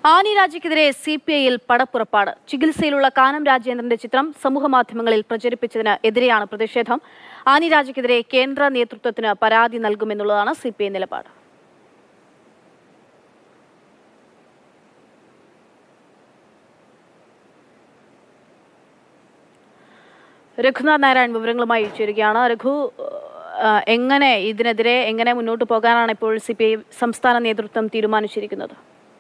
Annie രാജയ്ക്കെതിരെ C P ഐയിൽ പടപ്പുറപ്പാട് ചികിത്സയിലുള്ള കാനം രാജേന്ദ്രന്റെ ചിത്രം സമൂഹമാധ്യമങ്ങളിൽ പ്രചരിപ്പിച്ചതിന് എതിരെയാണ് പ്രതിഷേധം ആനി രാജയ്ക്കെതിരെ കേന്ദ്ര നേതൃത്വത്തിന് പരാതി നൽകുമെന്നുള്ളതാണ് സി പി ഐ നിലപാട് രഘുനാഥ് നാരായൺ വിവരങ്ങളുമായി ചേരുകയാണ് രഘു ആ, എങ്ങനെ ഇതിനെതിരെ എങ്ങനെ മുന്നോട്ട് പോകാനാണ് ഇപ്പോൾ സി പി ഐ സംസ്ഥാന നേതൃത്വം തീരുമാനിച്ചിരിക്കുന്നത്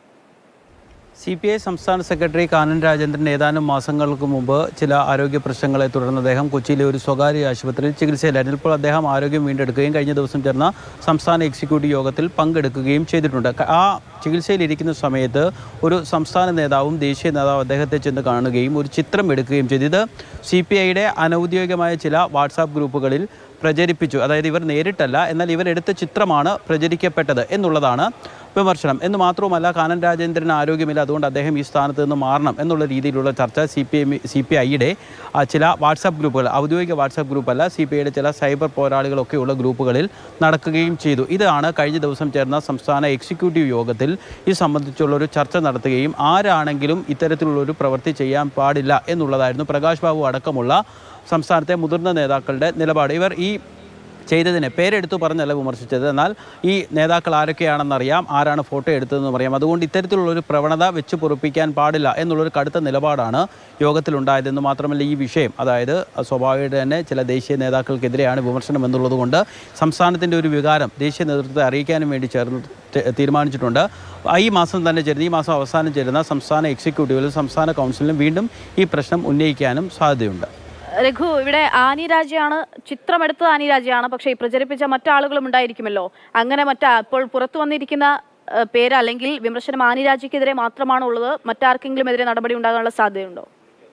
സി പി ഐ സംസ്ഥാന സെക്രട്ടറി കാനൻ രാജേന്ദ്രൻ ഏതാനും മാസങ്ങൾക്ക് മുമ്പ് ചില ആരോഗ്യ പ്രശ്നങ്ങളെ തുടർന്ന് അദ്ദേഹം കൊച്ചിയിലെ ഒരു സ്വകാര്യ ആശുപത്രിയിൽ ചികിത്സയിലായിരുന്നു ഇപ്പോൾ അദ്ദേഹം ആരോഗ്യം വീണ്ടെടുക്കുകയും കഴിഞ്ഞ ദിവസം ചേർന്ന സംസ്ഥാന എക്സിക്യൂട്ടീവ് യോഗത്തിൽ പങ്കെടുക്കുകയും ചെയ്തിട്ടുണ്ട് ക- ആ ചികിത്സയിലിരിക്കുന്ന സമയത്ത് ഒരു സംസ്ഥാന നേതാവും ദേശീയ നേതാവും അദ്ദേഹത്തെ ചെന്ന് കാണുകയും ഒരു ചിത്രം എടുക്കുകയും ചെയ്തു ഇത് സി പി ഐയുടെ അനൗദ്യോഗികമായ ചില വാട്സാപ്പ് ഗ്രൂപ്പുകളിൽ പ്രചരിപ്പിച്ചു അതായത് ഇവർ നേരിട്ടല്ല എന്നാൽ ഇവരെടുത്ത ചിത്രമാണ് പ്രചരിക്കപ്പെട്ടത് എന്നുള്ളതാണ് വിമർശനം എന്ന് മാത്രവുമല്ല കാനൻ രാജേന്ദ്രൻ ആരോഗ്യമില്ല അതുകൊണ്ട് അദ്ദേഹം ഈ സ്ഥാനത്ത് നിന്ന് മാറണം എന്നുള്ള രീതിയിലുള്ള ചർച്ച C P M C P ഐയുടെ ചില വാട്സാപ്പ് ഗ്രൂപ്പുകൾ ഔദ്യോഗിക വാട്സാപ്പ് ഗ്രൂപ്പല്ല സി പി ഐയുടെ ചില സൈബർ പോരാളികളൊക്കെയുള്ള ഗ്രൂപ്പുകളിൽ നടക്കുകയും ചെയ്തു ഇതാണ് കഴിഞ്ഞ ദിവസം ചേർന്ന സംസ്ഥാന എക്സിക്യൂട്ടീവ് യോഗത്തിൽ ഇത് സംബന്ധിച്ചുള്ള ഒരു ചർച്ച നടത്തുകയും ആരാണെങ്കിലും ഇത്തരത്തിലുള്ളൊരു പ്രവൃത്തി ചെയ്യാൻ പാടില്ല എന്നുള്ളതായിരുന്നു പ്രകാശ് ബാബു അടക്കമുള്ള സംസ്ഥാനത്തെ മുതിർന്ന നേതാക്കളുടെ നിലപാട് ഇവർ ഈ ചെയ്തതിനെ പേരെടുത്തു പറഞ്ഞല്ല വിമർശിച്ചത് എന്നാൽ ഈ നേതാക്കൾ ആരൊക്കെയാണെന്നറിയാം ആരാണ് ഫോട്ടോ എടുത്തതെന്നും അറിയാം അതുകൊണ്ട് ഇത്തരത്തിലുള്ളൊരു പ്രവണത വെച്ച് പൊറുപ്പിക്കാൻ പാടില്ല എന്നുള്ളൊരു കടുത്ത നിലപാടാണ് യോഗത്തിലുണ്ടായതെന്ന് മാത്രമല്ല ഈ വിഷയം അതായത് സ്വാഭാവികമായിട്ട് തന്നെ ചില ദേശീയ നേതാക്കൾക്കെതിരെയാണ് വിമർശനം എന്നുള്ളത് കൊണ്ട് സംസ്ഥാനത്തിൻ്റെ ഒരു വികാരം ദേശീയ നേതൃത്വത്തെ അറിയിക്കാനും വേണ്ടി ചേർന്ന് ത- തീരുമാനിച്ചിട്ടുണ്ട് ഈ മാസം തന്നെ ചേരുന്ന ഈ മാസം അവസാനം ചേരുന്ന സംസ്ഥാന എക്സിക്യൂട്ടീവിലും സംസ്ഥാന കൗൺസിലിലും വീണ്ടും ഈ പ്രശ്നം ഉന്നയിക്കാനും സാധ്യതയുണ്ട് രഘു ഇവിടെ ആനി രാജയാണ് ചിത്രമെടുത്തത് ആനി രാജയാണ് പക്ഷേ ഈ പ്രചരിപ്പിച്ച മറ്റാളുകളും ഉണ്ടായിരിക്കുമല്ലോ അങ്ങനെ മറ്റാ ഇപ്പോൾ പുറത്തു വന്നിരിക്കുന്ന ഏഹ്, പേര് അല്ലെങ്കിൽ വിമർശനം ആനി രാജയ്ക്കെതിരെ മാത്രമാണോ ഉള്ളത് മറ്റാർക്കെങ്കിലും എതിരെ നടപടി ഉണ്ടാകാനുള്ള സാധ്യതയുണ്ടോ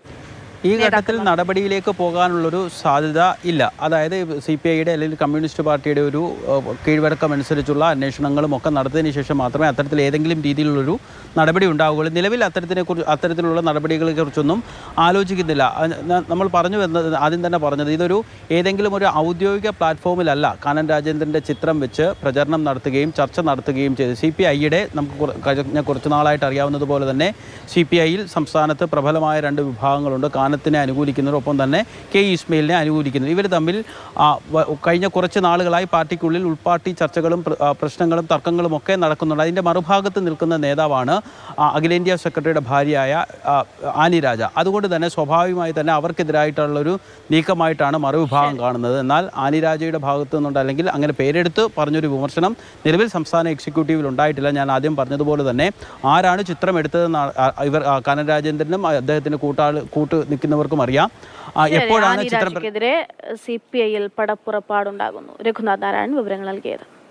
ഈ ഘട്ടത്തിൽ നടപടിയിലേക്ക് പോകാനുള്ളൊരു സാധ്യത ഇല്ല അതായത് സി പി ഐയുടെ അല്ലെങ്കിൽ കമ്മ്യൂണിസ്റ്റ് പാർട്ടിയുടെ ഒരു ഏഹ്, കീഴ്വഴക്കം അനുസരിച്ചുള്ള അന്വേഷണങ്ങളും ഒക്കെ നടത്തിയതിന് ശേഷം മാത്രമേ അത്തരത്തിൽ ഏതെങ്കിലും രീതിയിലുള്ളൊരു നടപടി ഉണ്ടാവുകയുള്ളൂ നിലവിൽ അത്തരത്തിനെ കുറിച്ച് അത്തരത്തിലുള്ള നടപടികളെ കുറിച്ചൊന്നും ആലോചിക്കുന്നില്ല അത് ന- നമ്മൾ പറഞ്ഞു വരുന്നത് ആദ്യം തന്നെ പറഞ്ഞത് ഇതൊരു ഏതെങ്കിലും ഒരു ഔദ്യോഗിക പ്ലാറ്റ്ഫോമിലല്ല കാനൻ രാജേന്ദ്രൻ്റെ ചിത്രം വെച്ച് പ്രചരണം നടത്തുകയും ചർച്ച നടത്തുകയും ചെയ്തു സി പി ഐയുടെ നമുക്ക് കുറ- കഴിഞ്ഞ കുറച്ച് നാളായിട്ട് അറിയാവുന്നതുപോലെ തന്നെ സി പി ഐയിൽ സംസ്ഥാനത്ത് പ്രബലമായ രണ്ട് വിഭാഗങ്ങളുണ്ട് കാനത്തിനെ അനുകൂലിക്കുന്നവർ ഒപ്പം തന്നെ കെ ഇസ്മയിലിനെ അനുകൂലിക്കുന്നത് ഇവർ തമ്മിൽ ആ, വ- കഴിഞ്ഞ കുറച്ച് നാളുകളായി പാർട്ടിക്കുള്ളിൽ ഉൾപാർട്ടി ചർച്ചകളും പ്ര- ആ, പ്രശ്നങ്ങളും തർക്കങ്ങളും ഒക്കെ നടക്കുന്നുണ്ട് അതിൻ്റെ മറുഭാഗത്ത് നിൽക്കുന്ന നേതാവാണ് ആ, അഖിലേന്ത്യാ സെക്രട്ടറിയുടെ ഭാര്യയായ ആ, ആനി രാജ അതുകൊണ്ട് തന്നെ സ്വാഭാവികമായി തന്നെ അവർക്കെതിരായിട്ടുള്ളൊരു നീക്കമായിട്ടാണ് മറുവിഭാഗം കാണുന്നത് എന്നാൽ ആനി രാജയുടെ ഭാഗത്തു നിന്നുണ്ട് അല്ലെങ്കിൽ അങ്ങനെ പേരെടുത്ത് പറഞ്ഞൊരു വിമർശനം നിലവിൽ സംസ്ഥാന എക്സിക്യൂട്ടീവിൽ ഉണ്ടായിട്ടില്ല ഞാൻ ആദ്യം പറഞ്ഞതുപോലെ തന്നെ ആരാണ് ചിത്രം എടുത്തതെന്ന് ആ- ആ- ഇവർ ആ, കാനൻ രാജേന്ദ്രനും ആ, അദ്ദേഹത്തിന് കൂട്ടാൾ കൂട്ട് നിൽക്കുന്നവർക്കും അറിയാം ആ, എപ്പോഴാണ് ആനി ചിത്രം രാജയ്ക്കെതിരെ സി പി ഐയിൽ പടപ്പുറപ്പാടുണ്ടാകുന്നു രഘുനാഥ് നാരായൺ വിവരങ്ങൾ നൽകിയത്